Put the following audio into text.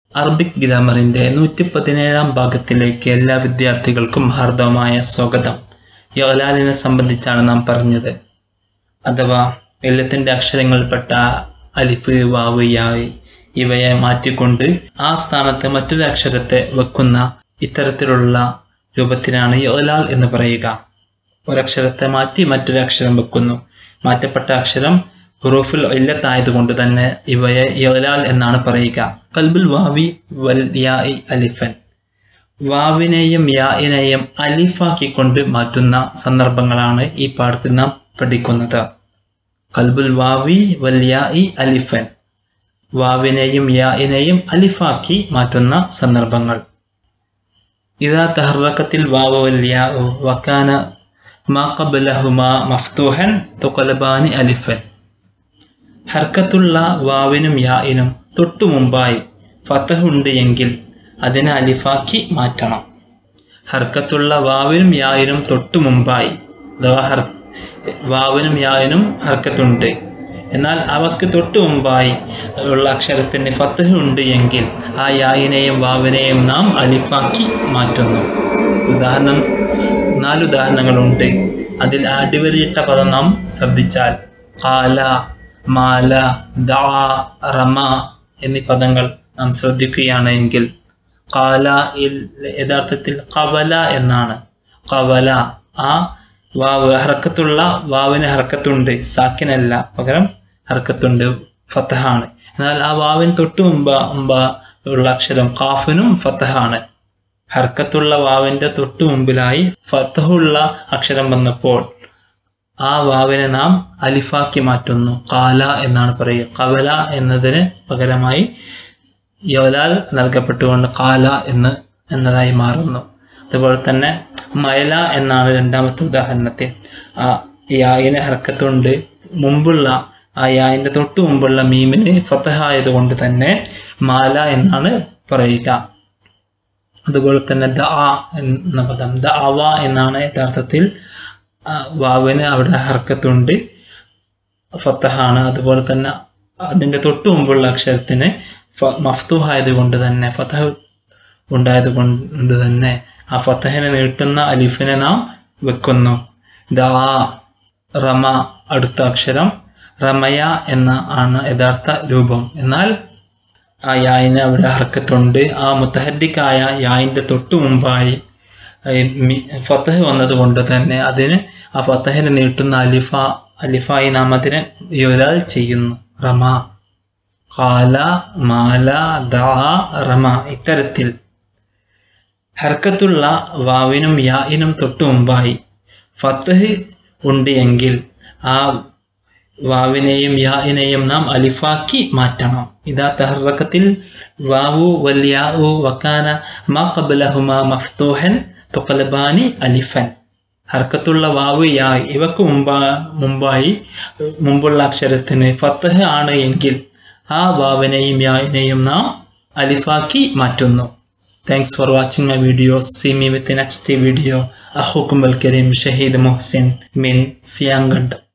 Arabic ഗ്രാമറിന്റെ നൂറ്റി പതിനേഴാം ഭാഗത്തിലേക്ക് എല്ലാ വിദ്യാർത്ഥികൾക്കും ഹാർദവമായ സ്വാഗതം യോലാലിനെ സംബന്ധിച്ചാണ് നാം പറഞ്ഞത് അഥവാ എല്ലത്തിൻ്റെ അക്ഷരങ്ങളിൽപ്പെട്ട അലിഫ് വാവ് യായ് ഇവയെ മാറ്റിക്കൊണ്ട് ആ സ്ഥാനത്ത് മറ്റൊരു അക്ഷരത്തെ വെക്കുന്ന ഇത്തരത്തിലുള്ള രൂപത്തിനാണ് യോലാൽ എന്ന് പറയുക ഒരക്ഷരത്തെ മാറ്റി മറ്റൊരു അക്ഷരം വെക്കുന്നു മാറ്റപ്പെട്ട അക്ഷരം ഹുറൂഫുൽ ഇല്ലത്തായതുകൊണ്ട് തന്നെ ഇവയെ യോലാൽ എന്നാണ് പറയുക കൽബുൽ വാവി വൽ യാഇ അലിഫൻ വാവിനെയും യാഇനെയും അലിഫാക്കിക്കൊണ്ട് മാറ്റുന്ന സന്ദർഭങ്ങളാണ് ഈ പാഠത്തിൽ നാം പഠിക്കുന്നത് കൽബുൽ വാവി വൽ യാഇ അലിഫൻ വാവിനെയും യാഇനെയും അലിഫാക്കി മാറ്റുന്ന സന്ദർഭങ്ങൾ ഇതാ തഹറക്കത്തിൽ വാവ് വൽ യാഉ വക്കാന മാ ഖബ്ലഹുമാ മഫ്തൂഹൻ തുഖലബാനി അലിഫൻ ഹർക്കത്തുള്ള വാവിനും യാഇനും തൊട്ടു മുമ്പായി ഫതഹുണ്ട് എങ്കിൽ അതിനെ അലിഫാക്കി മാറ്റണം ഹർക്കത്തുള്ള വാവിനും യായിനും തൊട്ടു മുമ്പായി അഥവാ ഹർ വാവിനും യായിനും ഹർക്കത്തുണ്ട് എന്നാൽ അവക്ക് തൊട്ടു മുമ്പായി ഉള്ള അക്ഷരത്തിന് ഫത്തഹ് ഉണ്ട് എങ്കിൽ ആ യായിനെയും വാവിനെയും നാം അലിഫാക്കി മാറ്റുന്നു ഉദാഹരണം നാല് ഉദാഹരണങ്ങളുണ്ട് അതിൽ അടിവരിയിട്ട പദം നാം ശ്രദ്ധിച്ചാൽ കാല മാല ദാ റമ എന്നീ പദങ്ങൾ നാം ശ്രദ്ധിക്കുകയാണ് എങ്കിൽ കാല യഥാർത്ഥത്തിൽ കവല എന്നാണ് കവല ആ വാവ് ഹർക്കത്തുള്ള വാവിന് ഹർക്കത്തുണ്ട് സാക്കിനല്ല പകരം ഹർക്കത്തുണ്ട് ഫത്തഹാണ് എന്നാൽ ആ വാവിന് തൊട്ട് മുമ്പ് മുമ്പ് ഉള്ള അക്ഷരം കാഫിനും ഫത്തഹാണ് ഹർക്കത്തുള്ള വാവിൻ്റെ തൊട്ട് മുമ്പിലായി ഫത്തഹുള്ള അക്ഷരം വന്നപ്പോൾ ആ വാവിനെ നാം അലിഫാക്കി മാറ്റുന്നു കാല എന്നാണ് പറയുക കവല എന്നതിന് പകരമായി യോലാൽ നൽകപ്പെട്ടുകൊണ്ട് കാല എന്ന് എന്നതായി മാറുന്നു അതുപോലെ തന്നെ മയല എന്നാണ് രണ്ടാമത്തെ ഉദാഹരണത്തിൽ ആ യായിന് ഹർക്കത്തുണ്ട് മുമ്പുള്ള ആ യായിൻ്റെ തൊട്ട് മുമ്പുള്ള മീമിന് ഫത്തഹായതുകൊണ്ട് തന്നെ മാല എന്നാണ് പറയുക അതുപോലെ തന്നെ ദ ആ എന്ന പദം ദ അവ എന്നാണ് യഥാർത്ഥത്തിൽ വാവിന് അവിടെ ഹർക്കത്തുണ്ട് ഫത്തഹാണ് അതുപോലെ തന്നെ അതിൻ്റെ തൊട്ട് മുമ്പുള്ള അക്ഷരത്തിന് മഫ്തൂഹായത് കൊണ്ട് തന്നെ ഫതഹ് ഉണ്ടായത് കൊണ്ട് തന്നെ ആ ഫത്തഹിനെ നീട്ടുന്ന അലിഫിനെ നാം വെക്കുന്നു ദാ റമ അടുത്ത അക്ഷരം റമയ എന്ന ആണ് യഥാർത്ഥ രൂപം എന്നാൽ ആ യായിന് അവിടെ ഹർക്കത്തുണ്ട് ആ മുത്തഹദ്ദിക്കായ യായിൻ്റെ തൊട്ടു മുമ്പായി ഫത്തഹ് വന്നതുകൊണ്ട് തന്നെ അതിന് ആ ഫത്തഹിനെ നീട്ടുന്ന അലിഫ അലിഫായി നാം അതിനെ യുലാൽ ചെയ്യുന്നു റമ കാല മാല ദാ റമ ഇത്തരത്തിൽ ഹർക്കത്തുള്ള വാവിനും യായിനും തൊട്ടു മുമ്പായി ഫത്തഹ് ഉണ്ട് എങ്കിൽ ആ വാവിനെയും യാഇനെയും നാം അലിഫാക്കി മാറ്റണം ഇതാ തഹറക്കത്തിൽ വാവു വല്യാവു വക്കാന മാ കബലഹുമ മഫ്തൂഹൻ തുക്കലബാനി അലിഫൻ ഹർക്കത്തുള്ള വാവ് യാ ഇവക്ക് മുമ്പാ മുമ്പായി മുമ്പുള്ള അക്ഷരത്തിന് ഫത്തഹ് ആണ് എങ്കിൽ ആ വാവിനെയും യായിനെയും നാം അലിഫാക്കി മാറ്റുന്നു thanks for watching my video see me with next video അഹുക്കും അൽ കരീം ഷഹീദ് മുഹ്സിൻ മിൻ സിയാങ്കഡ്